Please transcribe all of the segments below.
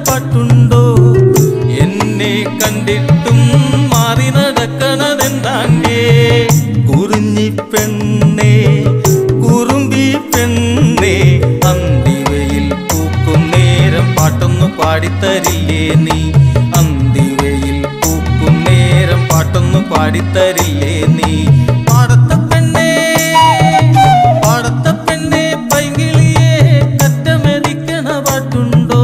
പാട്ടുണ്ടോ എന്നെ കണ്ടിട്ടും മാറി നടക്കണതെന്താണ്ടേ കുറിഞ്ഞി പെണ്ണേ കുറുമ്പി പെണ്ണേ അന്തിവയിൽ പൂക്കും നേരം പാട്ടൊന്നു പാടിത്തരില്ലേ നീ അന്തിവയിൽ പൂക്കും നേരം പാട്ടൊന്നു പാടിത്തരില്ലേ നീ പാടത്ത പെണ്ണേ പാടത്ത പെണ്ണേ പൈകിളിയെ കറ്റമെതിക്കണ പാട്ടുണ്ടോ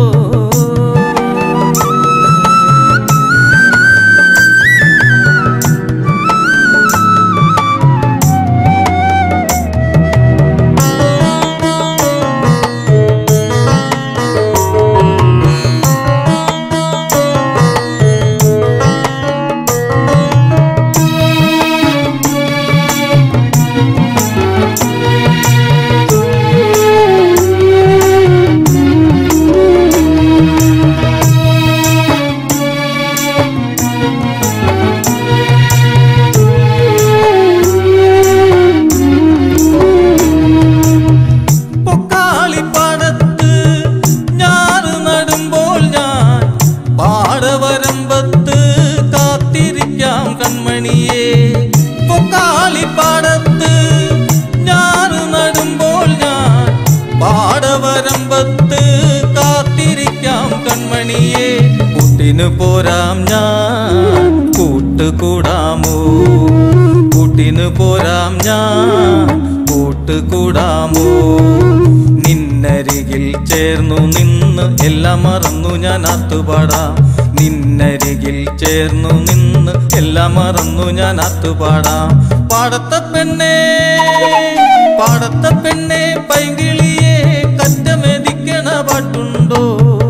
പൊക്കാളിപ്പാടത്ത് ഞാറ് നടുമ്പോൾ ഞാൻ പാടവരമ്പത്ത് കാത്തിരിക്കാം കൺമണിയെ പൊക്കാളിപ്പാടത്ത് ഞാറ് നടുമ്പോൾ ഞാൻ പാടവരമ്പത്ത് കാത്തിരിക്കാം കൺമണിയെ കൂട്ടിനു പോരാം ഞാൻ കൂട്ടുകൂടാമോ കൂട്ടിനു പോരാം ഞാൻ കൂട്ടുകൂടാമോ നിന്നരികിൽ ചേർന്നു നിന്ന് എല്ലാം മറന്നു ഞാൻ ആത്തുപാടാം നിന്നരികിൽ ചേർന്നു നിന്ന് എല്ലാം മറന്നു ഞാൻ ആത്തുപാടാം പാടത്ത പെണ്ണേ പാടത്ത പെണ്ണേ പൈകിളിയെ കറ്റമെതിക്കണ പാട്ടുണ്ടോ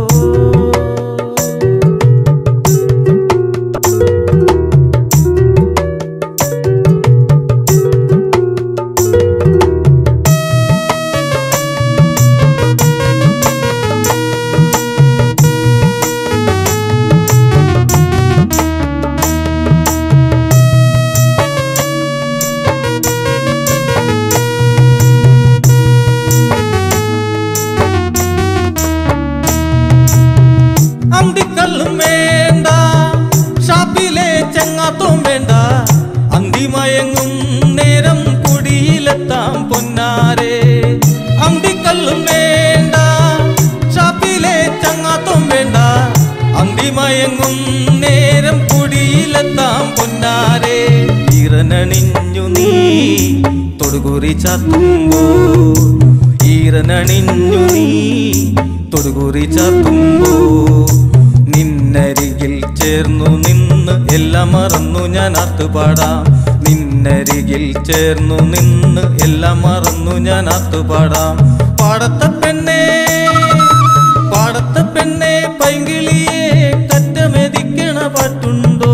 അന്തിക്കല്ലും വേണ്ട ഷാപ്പിലെ ചെങ്ങാത്തും വേണ്ട അന്തിമയങ്ങും നേരം കുടിയിലെത്താം പൊന്നാരെ അന്തിക്കല്ലും വേണ്ട ഷാപ്പിലെ ചങ്ങാത്തും വേണ്ട അന്തിമയങ്ങും നേരം കുടിയിലെത്താം പൊന്നാരെ ഇറനണിഞ്ഞു നീ തൊടുകുറി ചാത്തുമ്പോ ഈറനണിഞ്ഞു നീ തൊടുകുറി ചാത്തുമ്പോ നിന്നരികിൽ ചേർന്നു നിന്ന് എല്ലാം മറന്നു ഞാൻ ആത്തുപാടാം നിന്നരികിൽ ചേർന്നു നിന്ന് എല്ലാം മറന്നു ഞാൻ ആത്തുപാടാം പാടത്ത പെണ്ണേ പാടത്ത പെണ്ണേ പൈങ്കിളിയെ കറ്റമെതിക്കണ പാട്ടുണ്ടോ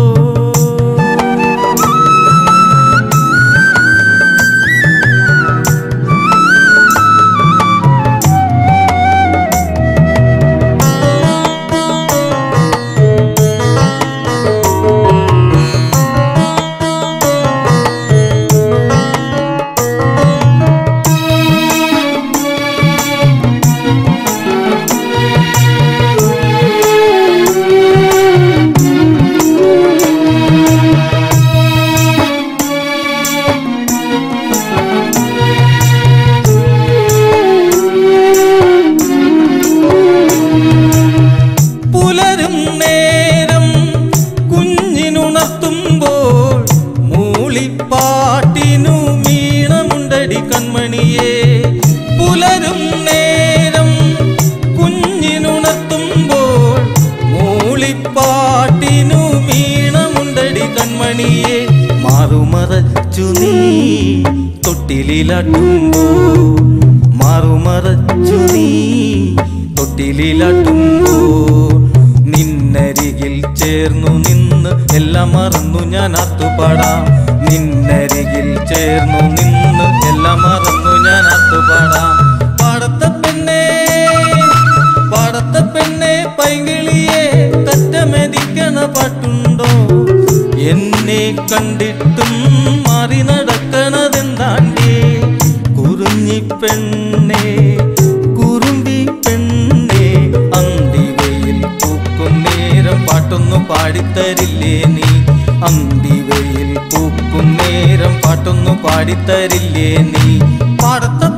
പുലരും നേരം കുഞ്ഞിനുണർത്തുമ്പോൾ മൂളിപ്പാട്ടിനു മീണമുണ്ടടി കൺമണിയെ പുലരും നേരം കുഞ്ഞിനുണർത്തുമ്പോൾ മൂളിപ്പാട്ടിനു മീണമുണ്ടടി കൺമണിയെ മാറുമറച്ചു നീ തൊട്ടിലാട്ടുമ്പോ മാറുമറച്ചു നീ തൊട്ടിലാട്ടുമ്പോ നിന്നരികിൽ ചേർന്നു നിന്ന് എല്ലാം മറന്നു ഞാൻ ആത്തുപാടാം നിന്നരികിൽ ചേർന്നു നിന്ന് എല്ലാം മറന്നു ഞാൻ ആത്തുപാടാം പാടത്ത പെണ്ണേ പാടത്ത പെണ്ണെ പൈകിളിയെ കറ്റമെതിക്കണ പാട്ടുണ്ടോ എന്നെ കണ്ടിട്ടും മാറി നടക്കണതെന്താണ്ടേ കുറുഞ്ഞി പെണ്ണേ കുറുമ്പി പെണ്ണേ അന്തിവയിൽ പൂ പാടിത്തരില്ലേ നീ അന്തിവയിൽ പൂക്കും നേരം പാട്ടൊന്നു പാടിത്തരില്ലേ നീ പാടത്ത